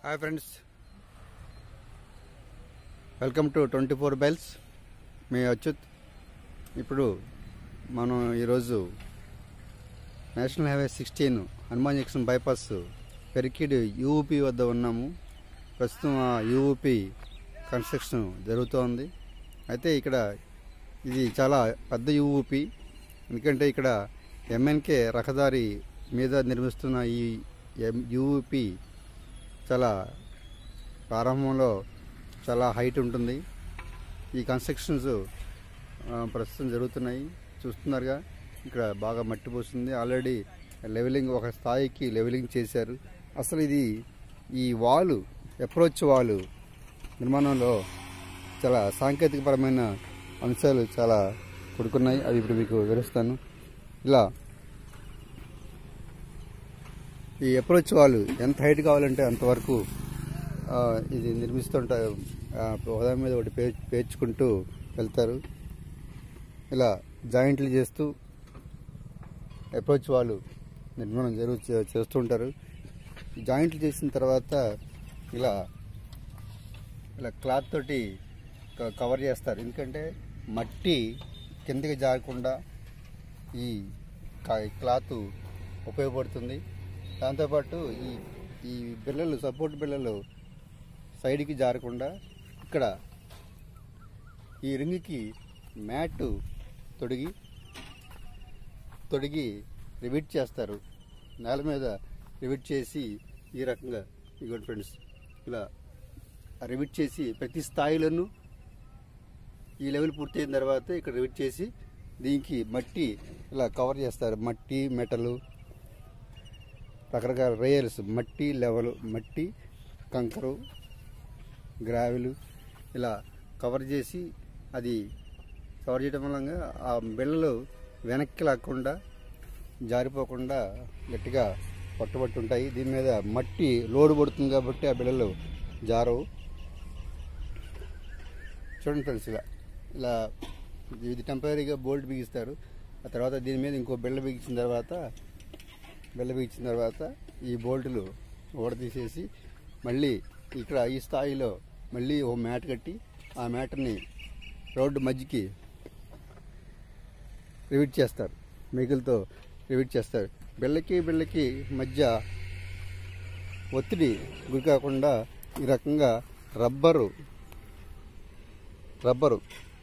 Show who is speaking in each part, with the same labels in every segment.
Speaker 1: Hi friends welcome to twenty four bells మీ అచ్యుత్ ఇప్పుడు మనం ఈరోజు national highway sixteen Hanuman junction bypass Perikeedu UP వద్ద ఉన్నాము ప్రస్తుతం ఆ యూపీ కన్స్ట్రక్షన్ జరుగుతోంది అయితే ఇక్కడ ఇది చాలా పెద్ద యూపీ ఎందుకంటే ఇక్కడ ఎంఎన్కే రహదారి మీద నిర్మిస్తున్న ఈ యూపీ చాలా ప్రారంభంలో చాలా హైట్ ఉంటుంది ఈ కన్స్ట్రక్షన్స్ ఆ, ప్రస్తుతం జరుగుతున్నాయి చూస్తున్నారుగా ఇక్కడ బాగా మట్టి పోస్తుంది ఆల్రెడీ లెవెలింగ్ ఒక స్థాయికి లెవెలింగ్ చేశారు అసలు ఇది ఈ వాలు అప్రోచ్ వాలు నిర్మాణంలో చాలా సాంకేతికపరమైన అంశాలు చాలా కూడుకున్నాయి అవి ఇప్పుడు మీకు వివరిస్తాను ఇలా ఈ అప్రోచ్ వాళ్ళు ఎంత హైట్ కావాలంటే అంతవరకు ఆ, ఇది నిర్మిస్తుంటారు ఆ, హోదా మీద ఒకటి పే పేర్చుకుంటూ వెళ్తారు ఇలా జాయింట్లు చేస్తూ అప్రోచ్ వాళ్ళు నిర్మాణం జరుగు చే- చేస్తుంటారు ఈ జాయింట్లు చేసిన తర్వాత ఇలా ఇలా క్లాత్ తోటి క- కవర్ చేస్తారు ఎందుకంటే మట్టి కిందకి జారకుండా ఈ క- క్లాత్ ఉపయోగపడుతుంది దాంతోపాటు ఈ ఈ బిల్లలు సపోర్ట్ బిల్లలు సైడ్కి జారకుండా ఇక్కడ ఈ రింగ్కి మ్యాట్ తొడిగి తొడిగి రివిట్ చేస్తారు నేల మీద రివిట్ చేసి ఈ రకంగా ఇగోండి ఫ్రెండ్స్ ఇలా రివిట్ చేసి ప్రతి స్థాయిలోనూ ఈ లెవెల్ పూర్తయిన తర్వాత ఇక్కడ రివిట్ చేసి దీనికి మట్టి ఇలా కవర్ చేస్తారు మట్టి మెటలు రకరకాల రేయర్స్ మట్టి లెవెల్ మట్టి కంకరు గ్రావెలు ఇలా కవర్ చేసి అది కవర్ చేయడం వల్ల ఆ బిళ్ళలు వెనక్కి లాక్కుండా జారిపోకుండా గట్టిగా పట్టుబట్టి ఉంటాయి దీని మీద మట్టి లోడ్ పడుతుంది కాబట్టి ఆ బిళ్ళలు జారవు చూడండి ఫ్రెండ్స్ ఇలా ఇలా ఇది టెంపరీగా బోల్ట్ బిగిస్తారు ఆ తర్వాత దీని మీద ఇంకో బిళ్ళ బిగించిన తర్వాత బిళ్ళ బిగించిన తర్వాత ఈ బోల్టులు తీసేసి మళ్ళీ ఇక్కడ ఈ స్థాయిలో మళ్ళీ ఓ మ్యాట్ కట్టి ఆ మ్యాట్ని రోడ్డు మధ్యకి రివిట్ చేస్తారు మిగులతో రివిట్ చేస్తారు బిళ్ళకి బిళ్ళకి మధ్య ఒత్తిడి గురి కాకుండా ఈ రకంగా rubber rubber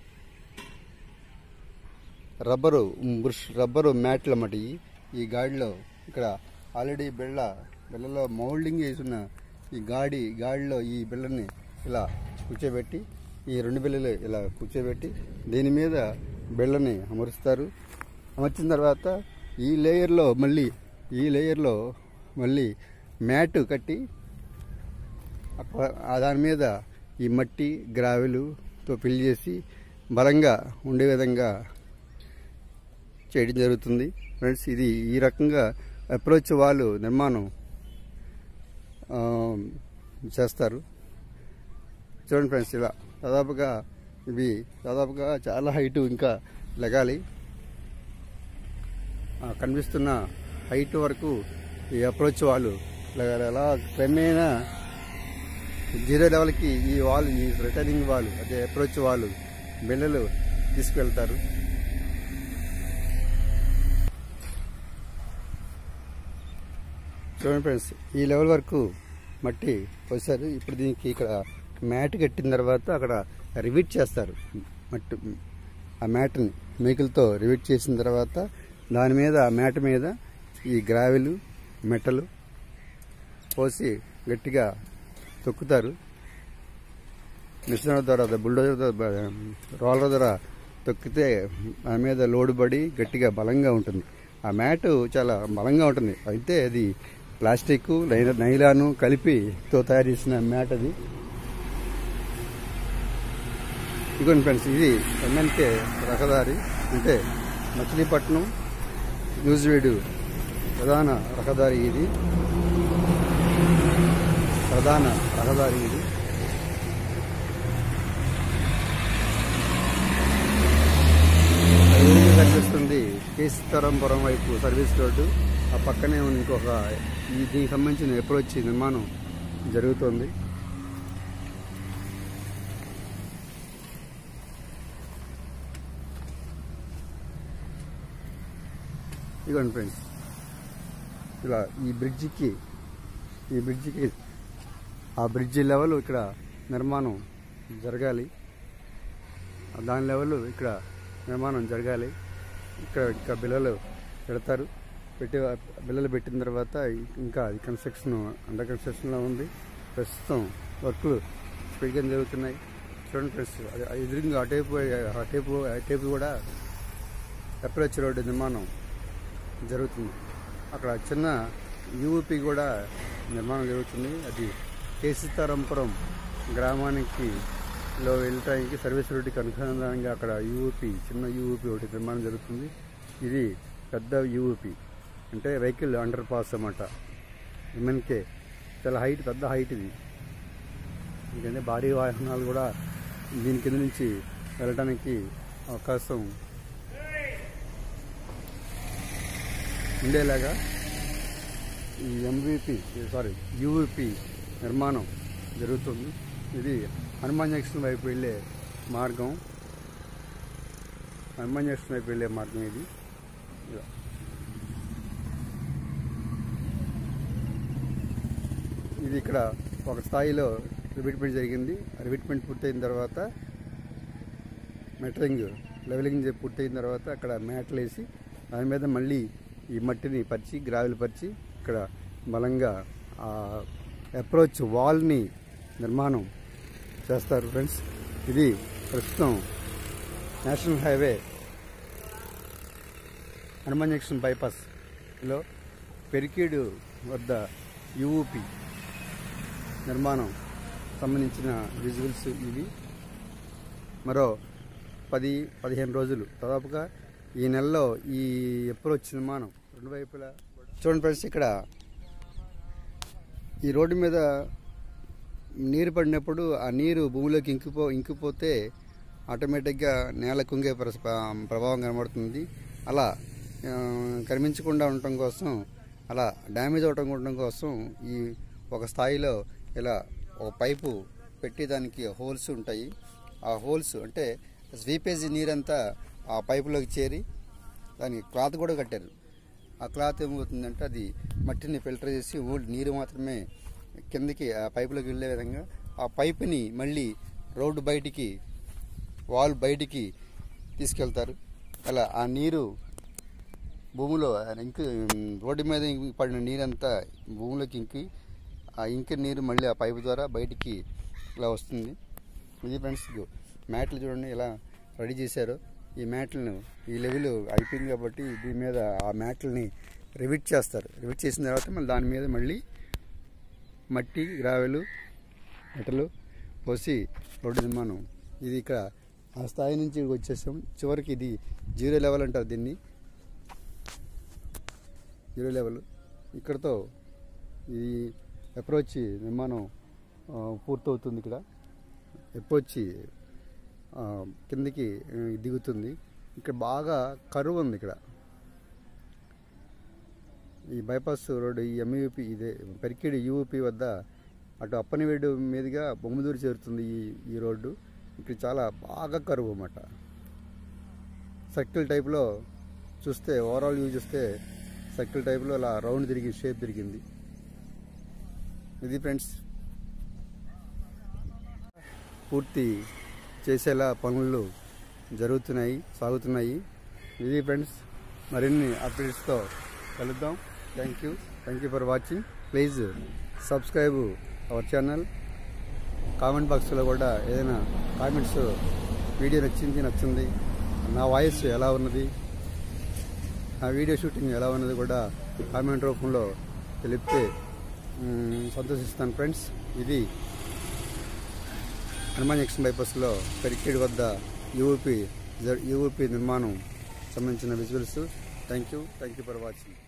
Speaker 1: rubber brush rubber మ్యాట్లు అన్నమాట ఇవి. ఈ గాడిలో ఇక్కడ ఆల్రెడీ బిళ్ళ బిళ్ళలో మౌల్డింగ్ వేసిన ఈ గాడి గాడిలో ఈ బిళ్ళని ఇలా కూర్చోబెట్టి ఈ రెండు బిళ్ళలు ఇలా కూర్చోబెట్టి దీని మీద బిళ్ళని అమరుస్తారు అమర్చిన తర్వాత ఈ లేయర్లో మళ్ళీ ఈ లేయర్లో మళ్ళీ మ్యాట్ కట్టి అప్ప- ఆ దాని మీద ఈ మట్టి గ్రావెలుతో ఫిల్ చేసి బలంగా ఉండే విధంగా చేయడం జరుగుతుంది ఫ్రెండ్స్ ఇది ఈ రకంగా అప్రోచ్ వాళ్ళు నిర్మాణం ఆ, చేస్తారు చూడండి ఫ్రెండ్స్ ఇలా దాదాపుగా ఇవి దాదాపుగా చాలా హైట్ ఇంకా లెగాలి ఆ, కనిపిస్తున్న హైట్ వరకు ఈ అప్రోచ్ వాళ్ళు లెగాలి అలా క్రమేణా జీరో లెవెల్కి ఈ వాల్ ఈ రిటర్నింగ్ వాల్ అదే అప్రోచ్ వాళ్ళు బిళ్ళలు తీసుకువెళ్తారు చూడండి ఫ్రెండ్స్ ఈ లెవెల్ వరకు మట్టి పోసారు ఇప్పుడు దీనికి ఇక్కడ మ్యాట్ కట్టిన తర్వాత అక్కడ రివిట్ చేస్తారు మట్టి ఆ మ్యాట్ని మేకులతో రివిట్ చేసిన తర్వాత దాని మీద ఆ మ్యాట్ మీద ఈ గ్రావెలు మెటలు పోసి గట్టిగా తొక్కుతారు మిషన్ ద్వారా బుల్డోజర్ ద్వారా రోలర్ ద్వారా తొక్కితే దాని మీద లోడ్ పడి గట్టిగా బలంగా ఉంటుంది ఆ మ్యాట్ చాలా బలంగా ఉంటుంది అయితే అది ప్లాస్టిక్ నై- నైలాను కలిపితో తయారు చేసిన మ్యాట్ అది ఇదిగోండి ఫ్రెండ్స్ ఇది ఎంఎన్కే రహదారి అంటే మచిలీపట్నం న్యూజివీడు ప్రధాన రహదారి ఇది ప్రధాన రహదారి ఇది ఎదురుగా కనిపిస్తుంది కేసీతరంపురం వైపు సర్వీస్ రోడ్డు ఆ పక్కనే ఉన్న ఇంకొక ఈ దీనికి సంబంధించిన అప్రోచ్ నిర్మాణం జరుగుతోంది ఇదిగోండి ఫ్రెండ్స్ ఇలా ఈ బ్రిడ్జికి ఈ బ్రిడ్జికి ఆ బ్రిడ్జి లెవెల్ ఇక్కడ నిర్మాణం జరగాలి దాని లెవెల్ ఇక్కడ నిర్మాణం జరగాలి ఇక్కడ ఇంకా బిల్లలు పెడతారు పెట్టి బిల్లలు పెట్టిన తర్వాత ఇంకా అది కన్స్ట్రక్షన్ అండర్ కన్స్ట్రక్షన్లో ఉంది ప్రస్తుతం వర్క్లు స్పీడ్గా జరుగుతున్నాయి చూడండి ఫ్రెండ్స్ అది అది ఎదురుగా అటేపు అటేపు అటేపు కూడా అప్రోచ్ రోడ్డు నిర్మాణం జరుగుతుంది అక్కడ చిన్న యూపీ కూడా నిర్మాణం జరుగుతుంది అది కేసీతారంపురం గ్రామానికి లో వెళ్ళటానికి సర్వీస్ రోడ్డుకి అనుసంధానంగా అక్కడ యూపీ చిన్న యూపీ ఒకటి నిర్మాణం జరుగుతుంది ఇది పెద్ద యూపీ అంటే వెహికల్ అండర్ పాస్ అన్నమాట ఎంఎన్కే చాలా హైట్ పెద్ద హైట్ ఇది ఎందుకంటే భారీ వాహనాలు కూడా దీని కింద నుంచి వెళ్ళడానికి అవకాశం ఉండేలాగా ఈ ఎంవిపి సారీ యూవిపి నిర్మాణం జరుగుతుంది ఇది హనుమాన్ జంక్షన్ వైపు వెళ్ళే మార్గం హనుమాన్ జంక్షన్ వైపు వెళ్ళే మార్గం ఇది ఇదిగో. ఇది ఇక్కడ ఒక స్థాయిలో రివిట్మెంట్ జరిగింది రివిట్మెంట్ పూర్తయిన తర్వాత మెటరింగ్ లెవెలింగ్ చే- పూర్తయిన తర్వాత అక్కడ మ్యాట్లు వేసి దాని మీద మళ్ళీ ఈ మట్టిని పరిచి గ్రావెల్ పరిచి ఇక్కడ బలంగా ఆ అప్రోచ్ వాల్ని నిర్మాణం చేస్తారు ఫ్రెండ్స్ ఇది ప్రస్తుతం నేషనల్ హైవే హనుమాన్ జంక్షన్ బైపాస్లో పెరికీడు వద్ద యూపీ నిర్మాణం సంబంధించిన విజువల్స్ ఇవి మరో పది పదిహేను రోజులు దాదాపుగా ఈ నెలలో ఈ అప్రోచ్ నిర్మాణం రెండు వైపులా చూడండి ఫ్రెండ్స్ ఇక్కడ ఈ రోడ్డు మీద నీరు పడినప్పుడు ఆ నీరు భూమిలోకి ఇంకిపో ఇంకిపోతే ఆటోమేటిక్గా నేల కుంగే ప్ర- ప్రభావం కనబడుతుంది అలా ఆ, కనిపించకుండా ఉండటం కోసం అలా డ్యామేజ్ అవటం ఉండటం కోసం ఈ ఒక స్థాయిలో ఇలా ఒక పైపు పెట్టి దానికి హోల్స్ ఉంటాయి ఆ హోల్స్ అంటే స్వీపేజీ నీరంతా ఆ పైపులోకి చేరి దానికి క్లాత్ కూడా కట్టారు ఆ క్లాత్ ఏమవుతుందంటే అది మట్టిని ఫిల్టర్ చేసి ఓన్లీ నీరు మాత్రమే కిందకి ఆ పైపులోకి వెళ్ళే విధంగా ఆ పైపుని మళ్ళీ రోడ్డు బయటికి వాల్ బయటికి తీసుకెళ్తారు అలా ఆ నీరు భూమిలో ఇంకు రోడ్డు మీద ఇంకి పడిన నీరంతా భూమిలోకి ఇంకి ఆ ఇంకి నీరు మళ్ళీ ఆ పైపు ద్వారా బయటికి ఇలా వస్తుంది ఇది ఫ్రెండ్స్ ఇదిగో మ్యాట్లు చూడండి ఇలా రెడీ చేశారు ఈ మ్యాట్లను ఈ లెవెల్ అయిపోయింది కాబట్టి దీని మీద ఆ మ్యాట్లని రివిట్ చేస్తారు రివిట్ చేసిన తర్వాత మళ్ళీ దాని మీద మళ్ళీ మట్టి గ్రావెలు మెటలు పోసి రోడ్డు నిర్మాణం ఇది ఇక్కడ ఆ స్థాయి నుంచి ఇక్కడికి వచ్చేసాం చివరికి ఇది జీరో లెవెల్ అంటారు దీన్ని జీరో లెవెల్ ఇక్కడతో ఈ అప్రోచ్ నిర్మాణం ఆ, పూర్తవుతుంది ఇక్కడ అప్రోచ్ ఆ, కిందికి ఆ, దిగుతుంది ఇక్కడ బాగా కరువు ఉంది ఇక్కడ ఈ బైపాస్ రోడ్డు ఈ ఎంయూపీ ఇదే పెరికిడి యూపీ వద్ద అటు అప్పనివేడు మీదుగా బొమ్మదూరు చేరుతుంది ఈ ఈ రోడ్డు ఇక్కడ చాలా బాగా కరువు అన్నమాట సర్కిల్ టైప్లో చూస్తే ఓవరాల్ వ్యూ చూస్తే సర్కిల్ టైప్లో అలా రౌండ్ తిరిగి షేప్ తిరిగింది ఇది ఫ్రెండ్స్ పూర్తి చేసేలా పనులు జరుగుతున్నాయి సాగుతున్నాయి ఇది ఫ్రెండ్స్ మరిన్ని అప్డేట్స్తో కలుద్దాం thank you thank you for watching please subscribe our channel comment బాక్స్లో కూడా ఏదైనా కామెంట్స్ వీడియో నచ్చింది నచ్చింది నా వాయిస్ ఎలా ఉన్నది నా వీడియో షూటింగ్ ఎలా ఉన్నది కూడా కామెంట్ రూపంలో తెలిపితే మ్, సంతోషిస్తాను ఫ్రెండ్స్ ఇది హనుమాన్ జంక్షన్ బైపాస్లో పెరికేడ్ వద్ద యూపీ యూపీ నిర్మాణం సంబంధించిన visuals thank you thank you for watching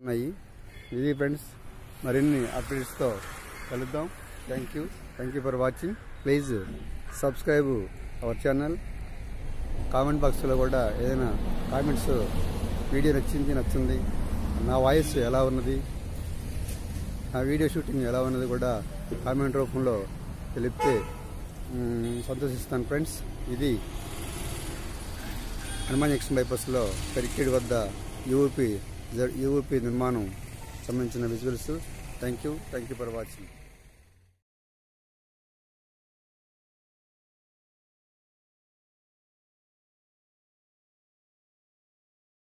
Speaker 1: ఉన్నాయి ఇది ఫ్రెండ్స్ మరిన్ని అప్డేట్స్తో కలుద్దాం thank you thank you for watching please subscribe our channel comment బాక్స్లో కూడా ఏదైనా కామెంట్స్ వీడియో నచ్చింది నచ్చింది నా వాయిస్ ఎలా ఉన్నది నా వీడియో షూటింగ్ ఎలా ఉన్నది కూడా కామెంట్ రూపంలో తెలిపితే మ్, సంతోషిస్తాను ఫ్రెండ్స్ ఇది హనుమాన్ జంక్షన్ బైపాస్లో పెరికేడ్ వద్ద యూపీ యూపీ నిర్మాణం సంబంధించిన visuals thank you thank you for watching